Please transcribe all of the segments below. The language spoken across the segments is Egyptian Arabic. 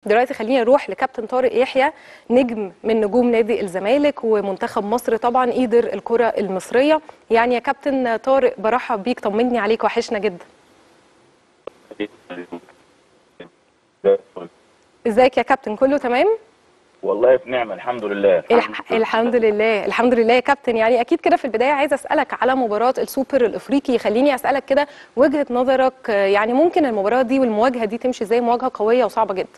دلوقتي خلينا نروح لكابتن طارق يحيى نجم من نجوم نادي الزمالك ومنتخب مصر طبعا قيدر الكره المصريه يعني يا كابتن طارق برحب بيك طمني عليك وحشنا جدا ازيك يا كابتن كله تمام والله في نعمه الحمد لله الح... الحمد لله الحمد لله يا كابتن يعني اكيد كده في البدايه عايزه اسالك على مباراه السوبر الافريقي خليني اسالك كده وجهه نظرك يعني ممكن المباراه دي والمواجهه دي تمشي ازاي مواجهه قويه وصعبه جدا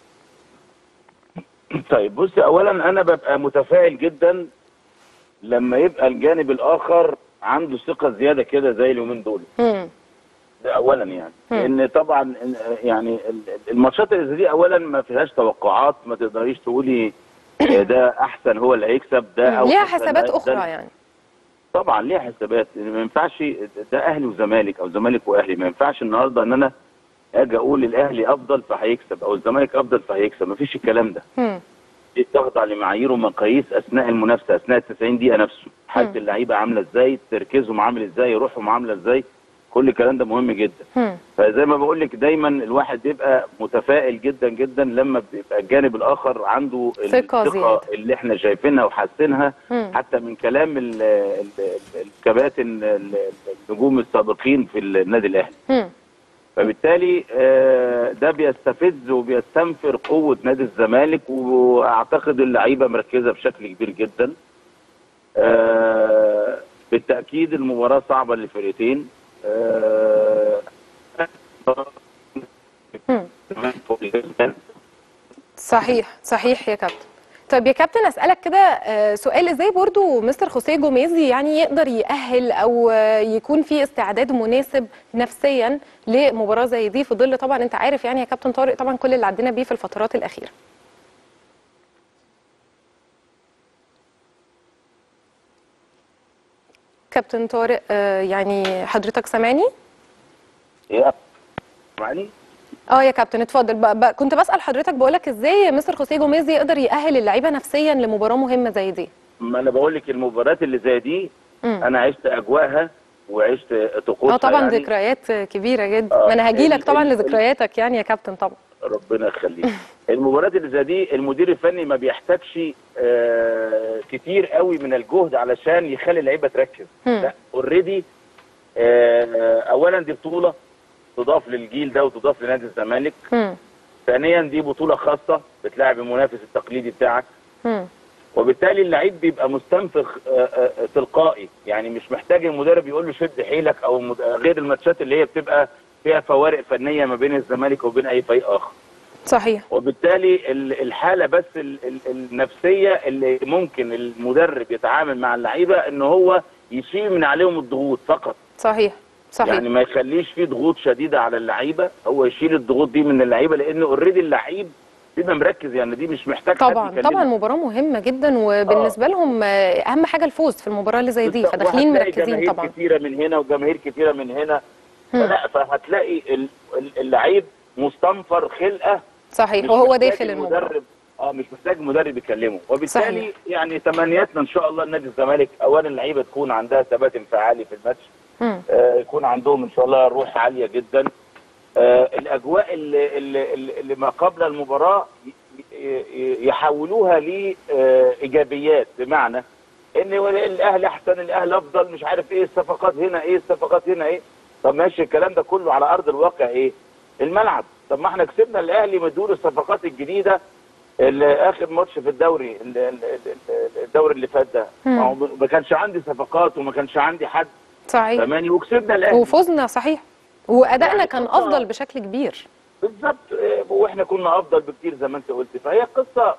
طيب بصي اولا انا ببقى متفائل جدا لما يبقى الجانب الاخر عنده ثقه زياده كده زي اليومين دول امم ده اولا يعني لان طبعا يعني الماتشات اللي زي دي اولا ما فيهاش توقعات ما تقدريش تقولي ده احسن هو اللي هيكسب ده او ليها حسابات اخرى يعني طبعا ليها حسابات ما ينفعش ده اهلي وزمالك او زمالك واهلي ما ينفعش النهارده ان انا اجي اقول الاهلي افضل فهيكسب او الزمالك افضل فهيكسب ما فيش الكلام ده امم دي تخضع لمعايير ومقاييس اثناء المنافسه اثناء ال 90 دقيقه نفسه حاله اللعيبه عامله ازاي تركيزهم عامل ازاي روحهم عامله ازاي كل الكلام ده مهم جدا امم فزي ما بقول لك دايما الواحد بيبقى متفائل جدا جدا لما بيبقى الجانب الاخر عنده ثقة زيادة. اللي احنا شايفينها وحاسينها مم. حتى من كلام ال- ال- ال- الكباتن ال- النجوم السابقين في النادي الاهلي امم فبالتالي آه، ده بيستفز وبيستنفر قوة نادي الزمالك واعتقد اللعيبة مركزة بشكل كبير جدا آه، بالتأكيد المباراة صعبة للفرقتين آه، مم. صحيح صحيح يا كابتن طيب يا كابتن اسالك كده آه، سؤال ازاي برضو مستر خوسيه جوميزي يعني يقدر يأهل او آه، يكون في استعداد مناسب نفسيا لمباراه زي دي في ظل طبعا انت عارف يعني يا كابتن طارق طبعا كل اللي عدينا بيه في الفترات الاخيره كابتن طارق آه، يعني حضرتك سامعني يا يعني اه يا كابتن اتفضل ب... ب... كنت بسأل حضرتك بقولك ازاي مستر خوسيه جوميز يقدر يأهل اللعيبه نفسيا لمباراه مهمه زي دي ما انا بقول لك المباريات اللي زي دي مم. انا عشت اجواءها وعشت طقوسها اه طبعا يعني ذكريات كبيره جدا آه، ما انا هجيلك ال- طبعا ال- لذكرياتك يعني يا كابتن طبعا ربنا يخليك المباريات اللي زي دي المدير الفني ما بيحتاجش آه كتير قوي من الجهد علشان يخلي اللعيبه تركز مم. لا اوريدي آه اولا دي بطوله تضاف للجيل ده وتضاف لنادي الزمالك مم. ثانيا دي بطوله خاصه بتلاعب المنافس التقليدي بتاعك مم. وبالتالي اللعيب بيبقى مستنفخ آه، آه، تلقائي يعني مش محتاج المدرب يقول له شد حيلك او المد- غير الماتشات اللي هي بتبقى فيها فوارق فنيه ما بين الزمالك وبين اي فريق اخر صحيح وبالتالي ال- الحاله بس ال- ال- النفسيه اللي ممكن المدرب يتعامل مع اللعيبه ان هو يشيل من عليهم الضغوط فقط صحيح صحيح يعني ما يخليش فيه ضغوط شديده على اللعيبه هو يشيل الضغوط دي من اللعيبه لان اوريدي اللعيب بيبقى مركز يعني دي مش محتاج حد طبعا يكلمه. طبعا مباراه مهمه جدا وبالنسبه لهم آه، اهم حاجه الفوز في المباراه اللي زي دي بالظبط. فداخلين وهتلاقي مركزين جماهير طبعا كتيره من هنا وجماهير كتيره من هنا مم. فلا فهتلاقي ال- ال- اللعيب مستنفر خلقه مش صحيح وهو محتاج داخل المباراه المدرب اه مش محتاج مدرب يكلمه وبالتالي صحيح. يعني تمنياتنا ان شاء الله نادي الزمالك اولا اللعيبه تكون عندها ثبات انفعالي في الماتش مم. آه يكون عندهم ان شاء الله روح عاليه جدا آه الاجواء اللي, اللي, اللي ما قبل المباراه ي- ي- يحولوها لايجابيات بمعنى ان الاهلي احسن الاهلي افضل مش عارف ايه الصفقات هنا ايه الصفقات هنا ايه طب ماشي الكلام ده كله على ارض الواقع ايه الملعب طب ما احنا كسبنا الاهلي من دون الصفقات الجديده اللي اخر ماتش في الدوري ال- ال- ال- الدوري اللي فات ده مم. ما هو ما كانش عندي صفقات وما كانش عندي حد صحيح فماني وكسبنا الاهلي وفوزنا صحيح وادائنا يعني كان قصة- افضل بشكل كبير بالظبط آه، واحنا كنا افضل بكتير زي ما انت قلت فهي قصه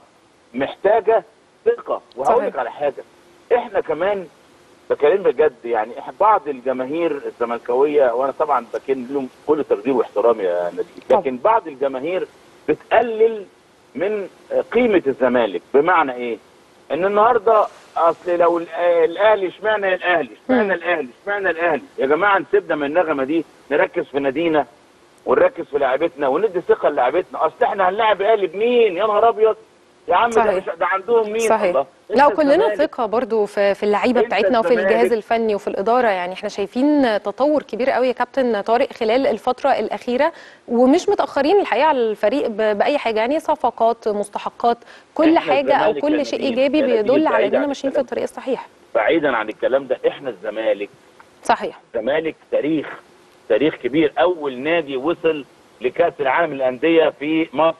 محتاجه ثقه وهقول صحيح. لك على حاجه احنا كمان بكلم بجد يعني إحنا بعض الجماهير الزملكاويه وانا طبعا بكن لهم كل تقدير واحترام يا نجيب طبعا. لكن بعض الجماهير بتقلل من آه، قيمه الزمالك بمعنى ايه؟ ان النهارده اصل لو ال- آه، الاهلي اشمعنى الاهلي؟ اشمعنى مم. الاهلي؟ اشمعنى الاهلي؟ يا جماعه نسيبنا من النغمه دي نركز في نادينا ونركز في لعبتنا وندي ثقه للاعبتنا اصل احنا هنلاعب الاهلي بمين يا نهار ابيض يا عم ده, صحيح. مش ده عندهم مين صحيح الله لا أنت وكلنا الزمالك. ثقة برضو في في اللعيبة أنت بتاعتنا وفي الزمالك. الجهاز الفني وفي الإدارة يعني احنا شايفين تطور كبير قوي يا كابتن طارق خلال الفترة الأخيرة ومش متأخرين الحقيقة على الفريق ب- بأي حاجة يعني صفقات مستحقات كل إحنا حاجة أو الزمالك كل يا شيء نبيل، إيجابي يا نبيل بيدل على بعيد إننا عن ماشيين في الكلام الطريق الصحيح بعيدا عن الكلام ده احنا الزمالك صحيح الزمالك تاريخ تاريخ كبير اول نادي وصل لكاس العالم للانديه في مصر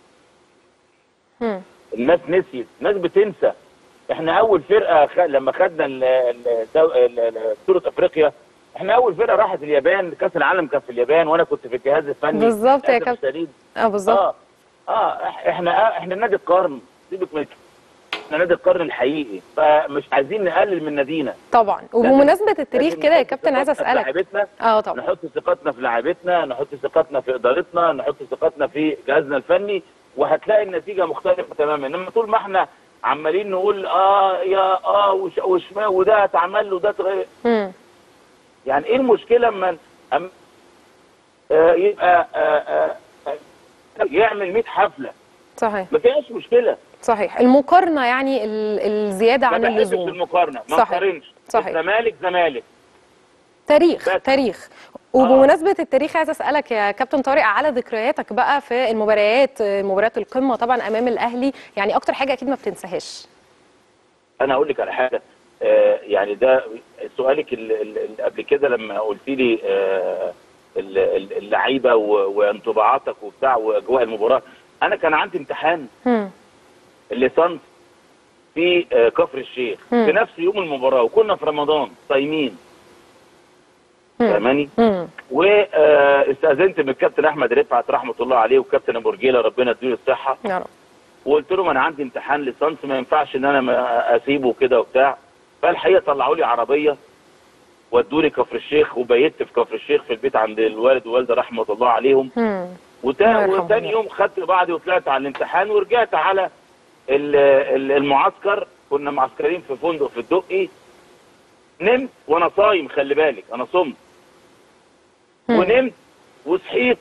مم. الناس نسيت الناس بتنسى احنا اول فرقه خ... لما خدنا ال- ال- الدو- ال- ال- بطوله افريقيا احنا اول فرقه راحت اليابان كاس العالم كان في اليابان وانا كنت في الجهاز الفني بالظبط يا للأسف كابتن. الشديد. اه بالظبط اه اه إح- احنا آه احنا نادي القرن سيبك من احنا نادي القرن الحقيقي فمش عايزين نقلل من نادينا طبعا وبمناسبة التاريخ لازم كده يا نحط كابتن عايزة ثقتنا في أسألك لعيبتنا اه طبعا نحط ثقتنا في لاعبتنا نحط ثقتنا في ادارتنا نحط ثقتنا في جهازنا الفني وهتلاقي النتيجه مختلفه تماما انما طول ما احنا عمالين نقول اه يا اه وش وشما وده اتعمل له ده اتغير مم. يعني ايه المشكله اما أم آه يبقى آه آه آه يعمل 100 حفله صحيح ما فيهاش مشكله صحيح المقارنة يعني ال- الزيادة ما عن بحبش اللزوم المقارنه ما صحيح. نقارنش صحيح. الزمالك زمالك تاريخ بس. تاريخ وبمناسبة التاريخ عايز أسألك يا كابتن طارق على ذكرياتك بقى في المباريات مباريات القمة طبعا أمام الأهلي يعني أكتر حاجة أكيد ما بتنساهاش انا هقول لك على حاجه آه يعني ده سؤالك ال- ال- اللي قبل كده لما قلت لي آه ال- ال- اللعيبه و- وانطباعاتك وبتاع واجواء المباراه انا كان عندي امتحان مم. الليسانس في آه كفر الشيخ مم. في نفس يوم المباراه وكنا في رمضان صايمين مم. فاهماني مم. واستاذنت من الكابتن احمد رفعت رحمه الله عليه والكابتن ابو رجيله ربنا يديله الصحه يا رب وقلت لهم انا عندي امتحان ليسانس ما ينفعش ان انا ما اسيبه كده وبتاع فالحقيقه طلعوا لي عربيه ودوني كفر الشيخ وبيت في كفر الشيخ في البيت عند الوالد والوالده رحمه الله عليهم مم. وتا- الله يرحمهم. وتاني يوم خدت بعضي وطلعت على الامتحان ورجعت على ال- ال- المعسكر كنا معسكرين في فندق في الدقي نمت وانا صايم خلي بالك انا صمت مم. ونمت وصحيت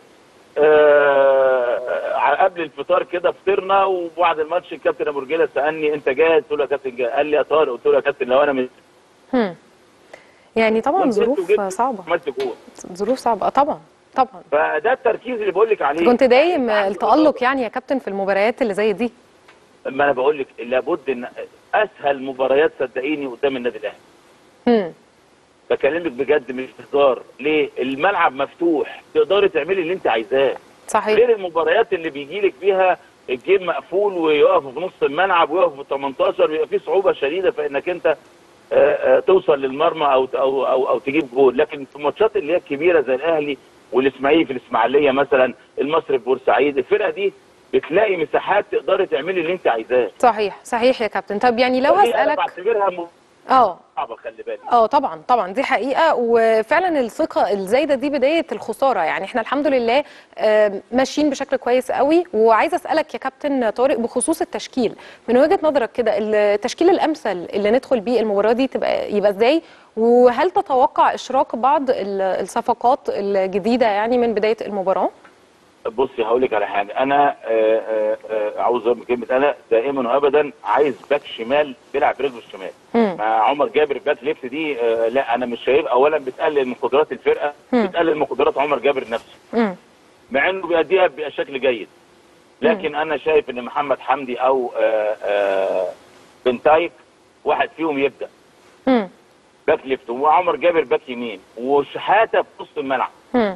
آه ع- قبل الفطار كده فطرنا وبعد الماتش الكابتن ابو رجيله سالني انت جاهز؟ قلت له يا كابتن جاهز قال لي يا طارق قلت له يا كابتن لو انا مش مم. يعني طبعا نزلت ظروف وجبت- صعبة عملت جول ظروف صعبة آه طبعا طبعا فده التركيز اللي بقول لك عليه كنت دايم عندي التألق يعني يا كابتن في المباريات اللي زي دي ما انا بقول لك لابد ان اسهل مباريات صدقيني قدام النادي الاهلي مم. بكلمك بجد مش هزار ليه الملعب مفتوح تقدري تعملي اللي انت عايزاه صحيح غير المباريات اللي بيجي لك فيها الجيم مقفول ويقفوا في نص الملعب ويقفوا في 18 بيبقى في صعوبه شديده في انك انت آه، آه، توصل للمرمى او او او, أو تجيب جول لكن في الماتشات اللي هي الكبيره زي الاهلي والاسماعيلي في الاسماعيليه مثلا المصري في بورسعيد الفرقه دي بتلاقي مساحات تقدري تعملي اللي انت عايزاه صحيح صحيح يا كابتن طب يعني لو فدي انا هسألك بعتبرها م- اه صعبه خلي بالك اه طبعا طبعا دي حقيقه وفعلا الثقه الزايده دي بدايه الخساره يعني احنا الحمد لله آه، ماشيين بشكل كويس قوي وعايزه اسالك يا كابتن طارق بخصوص التشكيل من وجهه نظرك كده التشكيل الامثل اللي ندخل بيه المباراه دي تبقى يبقى ازاي وهل تتوقع اشراك بعض ال- الصفقات الجديده يعني من بدايه المباراه بصي هقول لك على حاجه انا آه، آه، آه، عاوز اقول كلمه انا دائما وابدا عايز باك شمال بيلعب برجله الشمال مم. مع عمر جابر باك ليفت دي آه، لا انا مش شايف اولا بتقلل من قدرات الفرقه مم. بتقلل من قدرات عمر جابر نفسه مم. مع انه بيأديها بشكل جيد لكن انا شايف ان محمد حمدي او آه، آه، بن تايك واحد فيهم يبدا مم. باك ليفت وعمر جابر باك يمين وشحاته في نص الملعب مم.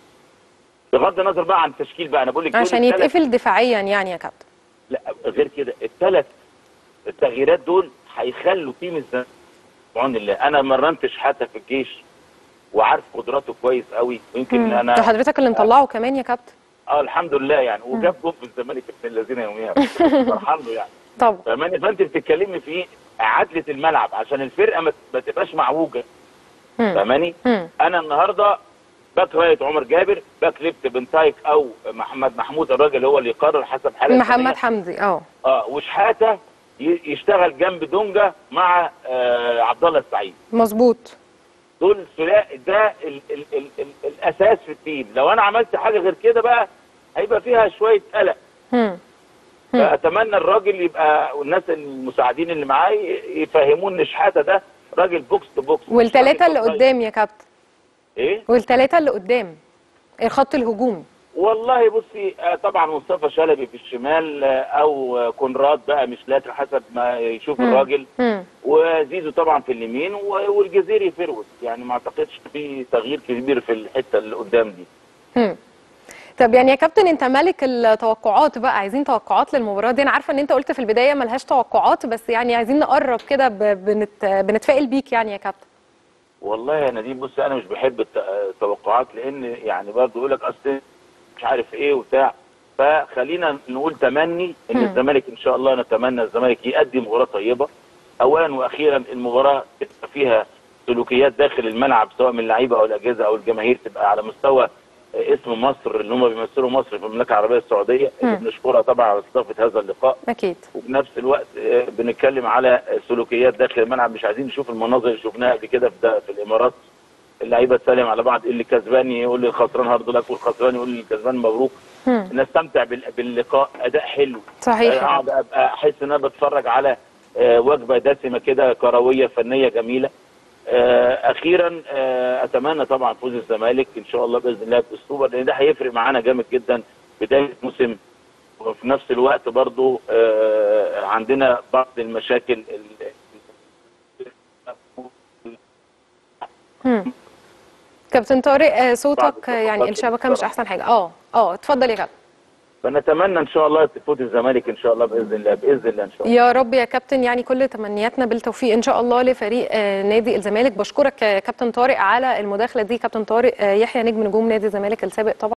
بغض النظر بقى عن التشكيل بقى انا بقول لك دول عشان التلات- يتقفل دفاعيا يعني يا كابتن لا غير كده الثلاث التغييرات دول هيخلوا تيم الزمالك بعون الله انا مرنت شحاته في الجيش وعارف قدراته كويس قوي ويمكن مم. ده انا حضرتك اللي مطلعه كمان يا كابتن اه الحمد لله يعني وجاب جول في الزمالك ابن الذين يوميها فرحان له يعني طبعا فاهماني فانت بتتكلمي في عدله الملعب عشان الفرقه ما ما تبقاش معوجه مم. فاهماني مم. انا النهارده باك رايت عمر جابر باك ليفت بن تايك او محمد محمود الراجل هو اللي يقرر حسب حاله محمد حمدي اه اه وشحاته ي- يشتغل جنب دونجا مع آه عبد الله السعيد مظبوط دول ثلاثي ده ال ال ال ال الاساس في التيم لو انا عملت حاجه غير كده بقى هيبقى فيها شويه قلق مم. مم. فاتمنى الراجل يبقى والناس المساعدين اللي معاه ي- يفهموه ان شحاته ده راجل بوكس تو بوكس مش والثلاثه راجل اللي أوفسايد. قدام يا كابتن ايه والثلاثه اللي قدام الخط الهجومي والله بصي آه، طبعا مصطفى شلبي في الشمال آه، او آه، كونراد بقى مش لاقي حسب ما يشوف مم. الراجل مم. وزيزو طبعا في اليمين و- والجزيري فيروز يعني ما اعتقدش في تغيير كبير في الحته اللي قدام دي مم. طب يعني يا كابتن انت ملك التوقعات بقى عايزين توقعات للمباراه دي انا عارفه ان انت قلت في البدايه ملهاش توقعات بس يعني عايزين نقرب كده ب- بنت... بنتفائل بيك يعني يا كابتن والله يا نديم بص انا مش بحب الت- التوقعات لان يعني برضه يقول لك اصل مش عارف ايه وبتاع فخلينا نقول تمني ان مم. الزمالك ان شاء الله نتمنى الزمالك يقدم مباراه طيبه اولا واخيرا المباراه تبقى فيها سلوكيات داخل الملعب سواء من اللعيبه او الاجهزه او الجماهير تبقى على مستوى اسم مصر اللي هم بيمثلوا مصر في المملكه العربيه السعوديه اللي مم. بنشكرها طبعا على استضافه هذا اللقاء اكيد وفي نفس الوقت آه، بنتكلم على سلوكيات داخل الملعب مش عايزين نشوف المناظر اللي شفناها قبل كده في, ده- في الامارات اللعيبه تسلم على بعض اللي كسبان يقول للخسران هارد لك والخسران يقول للكسبان مبروك مم. نستمتع بال- باللقاء اداء حلو صحيح يا اقعد ابقى احس ان انا بتفرج على آه، وجبه دسمه كده كرويه فنيه جميله آه، اخيرا آه، اتمنى طبعا فوز الزمالك ان شاء الله باذن الله بالسوبر لان ده هيفرق معانا جامد جدا بدايه موسم وفي نفس الوقت برضو آه، عندنا بعض المشاكل ال- مم. كابتن طارق آه، بعض صوتك آه، يعني التوقعات الشبكه مش بصراحة. احسن حاجه اه اه اتفضل يا كابتن فنتمنى ان شاء الله تفوز الزمالك ان شاء الله باذن الله باذن الله ان شاء الله يا رب يا كابتن يعني كل تمنياتنا بالتوفيق ان شاء الله لفريق آه، نادي الزمالك بشكرك يا كابتن طارق على المداخله دي كابتن طارق آه، يحيى نجم نجوم نادي الزمالك السابق طبعا